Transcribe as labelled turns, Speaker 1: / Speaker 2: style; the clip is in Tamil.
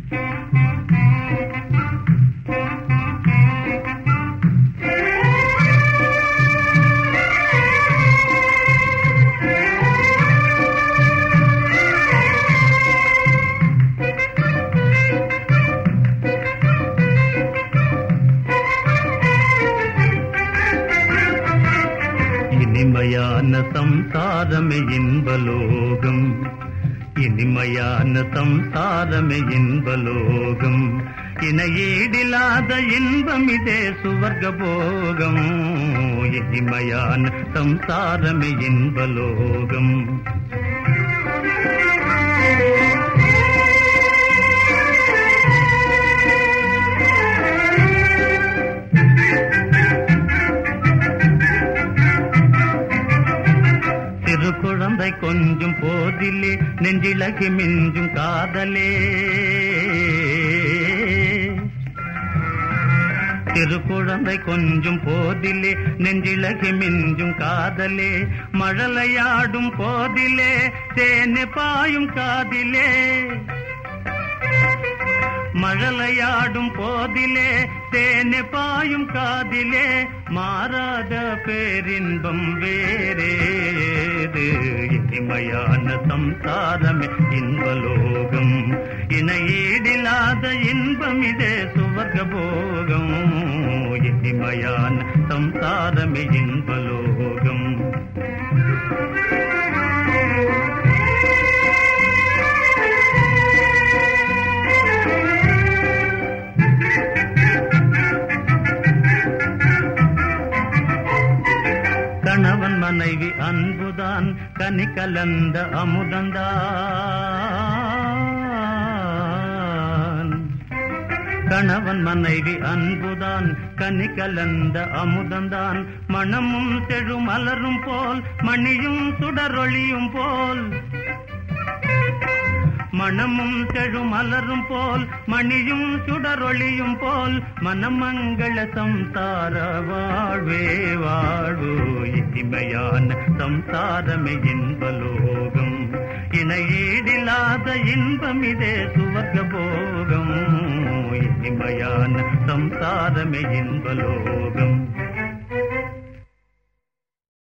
Speaker 1: இனிமையான சம்சாரமே இன்பலோகம் இனிமையான சம்சாரமே இன்பலோகம் இணையீடில்லாத இன்பம் இதே சுவர்க்க போகம் இனிமையான சம்சாரமே இன்பலோகம் சிறு குழந்தை கொஞ்சம் போதிலே நெஞ்சிலகி மிஞ்சும் காதலே சிறு குழந்தை கொஞ்சம் போதிலே நெஞ்சிலகி மிஞ்சும் காதலே மழலையாடும் போதிலே தேனு பாயும் காதிலே மழலையாடும் போதிலே தேனு பாயும் காதிலே மாறாத பேரின்பம் வேறேது இனிமையான சம்சாரமே இன்பலோகம் இணையீடில்லாத இன்பம் இதே சுவர்க்க போகம் இனிமையான சம்சாரமே இன்பலோகம் கணவன் மனைவி அன்புதான் கனி கலந்த அமுதந்தான் கணவன் மனைவி அன்புதான் கனி கலந்த அமுதந்தான் மனமும் செழு மலரும் போல் மணியும் சுடரொளியும் போல் மணமும் செழு மலரும் போல் மணியும் சுடரொளியும் போல் மனமங்கள சம்சார வாழ்வே வாழ்வு இனிமையான சம்சாரமே இன்பலோகம் இணையீடில்லாத இன்பம் இதே சுவர்க்க போகம் இனிமையான சம்சாரமே இன்பலோகம்